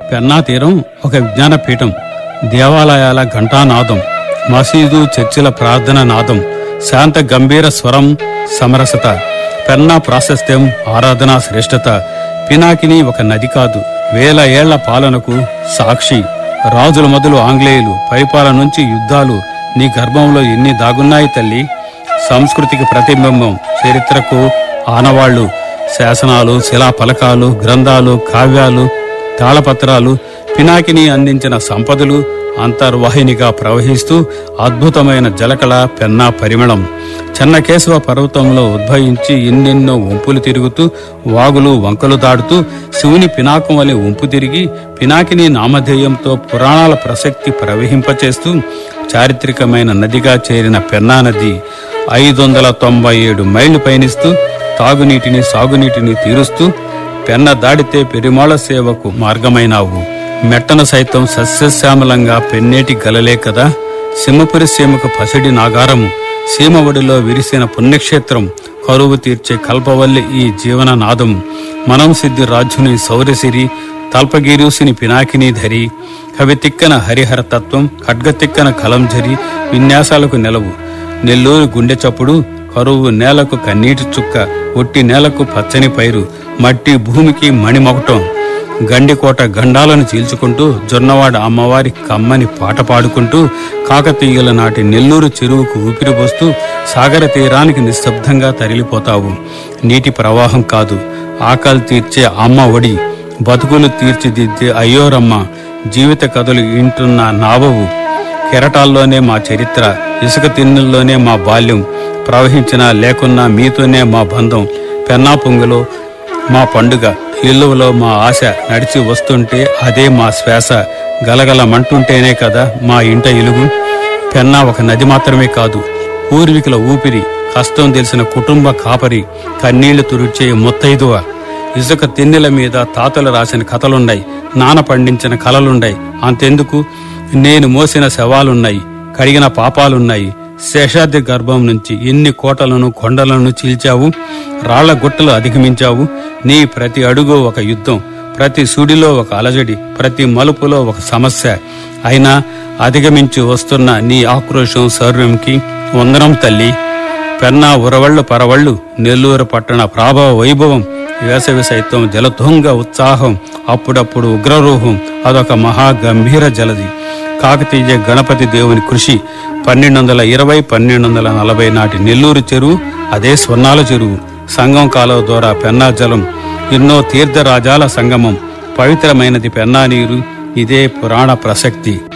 పెన్నా తీరం ఒక విజ్ఞాన పీఠం దేవాలయాల ఘంటానాదం మసీదు చర్చిల ప్రార్థన నాదం శాంత గంభీర స్వరం సమరసత పెన్నా ప్రాశస్త్యం ఆరాధనా శ్రేష్టత పినాకిని ఒక నది కాదు వేల ఏళ్ల పాలనకు సాక్షి రాజుల మొదలు ఆంగ్లేయులు పరిపాలన నుంచి యుద్ధాలు నీ గర్భంలో ఎన్ని దాగున్నాయి తల్లి సంస్కృతికి ప్రతిబింబం చరిత్రకు ఆనవాళ్లు శాసనాలు శిలా పలకాలు గ్రంథాలు కావ్యాలు తాళపత్రాలు పినాకిని అందించిన సంపదలు అంతర్వాహినిగా ప్రవహిస్తూ అద్భుతమైన జలకళ పెన్నా పరిమళం చెన్నకేశవ పర్వతంలో ఉద్భవించి ఎన్నెన్నో వంపులు తిరుగుతూ వాగులు వంకలు దాడుతూ శివుని పినాకం వలె వంపు తిరిగి పినాకిని నామధేయంతో పురాణాల ప్రసక్తి ప్రవహింపచేస్తూ చారిత్రకమైన నదిగా చేరిన పెన్నా నది ఐదు వందల తొంభై ఏడు మైళ్లు పయనిస్తూ తాగునీటిని సాగునీటిని తీరుస్తూ పెన్న దాడితే పెరుమాళ సేవకు మార్గమైనావు మెట్టన సైతం సస్యశ్యామలంగా పెన్నేటి గలలే కదా సింహపురి సీమకు పసిడి నాగారము సీమ ఒడిలో విరిసిన పుణ్యక్షేత్రం కరువు తీర్చే కల్పవల్లి ఈ జీవన నాదం మనం సిద్ధి రాజుని సౌరసిరి తల్పగిరీసుని పినాకిని ధరి కవి తిక్కన హరిహర తత్వం ఖడ్గ తిక్కన కలంఝరి విన్యాసాలకు నెలవు నెల్లూరు గుండె చప్పుడు కరువు నేలకు కన్నీటి చుక్క ఒట్టి నేలకు పచ్చని పైరు మట్టి భూమికి మణిమొకటం గండికోట గండాలను చీల్చుకుంటూ జొన్నవాడ అమ్మవారి కమ్మని పాట పాడుకుంటూ కాకతీయుల నాటి నెల్లూరు చెరువుకు ఊపిరిపోస్తూ సాగర తీరానికి నిశ్శబ్దంగా తరిలిపోతావు నీటి ప్రవాహం కాదు ఆకలి తీర్చే అమ్మ ఒడి బతుకులు తీర్చిదిద్దే అయ్యోరమ్మ జీవిత కథలు వింటున్న నావవు కెరటాల్లోనే మా చరిత్ర ఇసుక తిన్నుల్లోనే మా బాల్యం ప్రవహించినా లేకున్నా మీతోనే మా బంధం పెన్నా పొంగులో మా పండుగ ఇల్లువలో మా ఆశ నడిచి వస్తుంటే అదే మా శ్వాస గలగలమంటుంటేనే కదా మా ఇంట ఇలుగు పెన్నా ఒక నది మాత్రమే కాదు పూర్వీకుల ఊపిరి కష్టం తెలిసిన కుటుంబ కాపరి కన్నీళ్లు తుడిచే ముత్తైదువ ఇసుక తిన్నెల మీద తాతలు రాసిన కథలున్నాయి నాన్న పండించిన కలలున్నాయి అంతెందుకు నేను మోసిన శవాలున్నాయి కడిగిన పాపాలున్నాయి శేషాద్రి గర్భం నుంచి ఎన్ని కోటలను కొండలను చీల్చావు రాళ్ల గుట్టలు అధిగమించావు నీ ప్రతి అడుగు ఒక యుద్ధం ప్రతి సుడిలో ఒక అలజడి ప్రతి మలుపులో ఒక సమస్య అయినా అధిగమించి వస్తున్న నీ ఆక్రోశం శౌర్యంకి వందనం తల్లి పెన్నా ఉరవళ్ళు పరవళ్ళు నెల్లూరు పట్టణ ప్రాభవ వైభవం వేసవి సైతం జలతుంగ ఉత్సాహం అప్పుడప్పుడు ఉగ్రరూహం అదొక మహా గంభీర జలది కాకతీయ గణపతి దేవుని కృషి పన్నెండు వందల ఇరవై పన్నెండు వందల నలభై నాటి నెల్లూరు చెరువు అదే స్వర్ణాల చెరువు సంగం కాలువ ద్వారా పెన్నా జలం ఎన్నో తీర్థరాజాల సంగమం పవిత్రమైనది పెన్నా నీరు ఇదే పురాణ ప్రసక్తి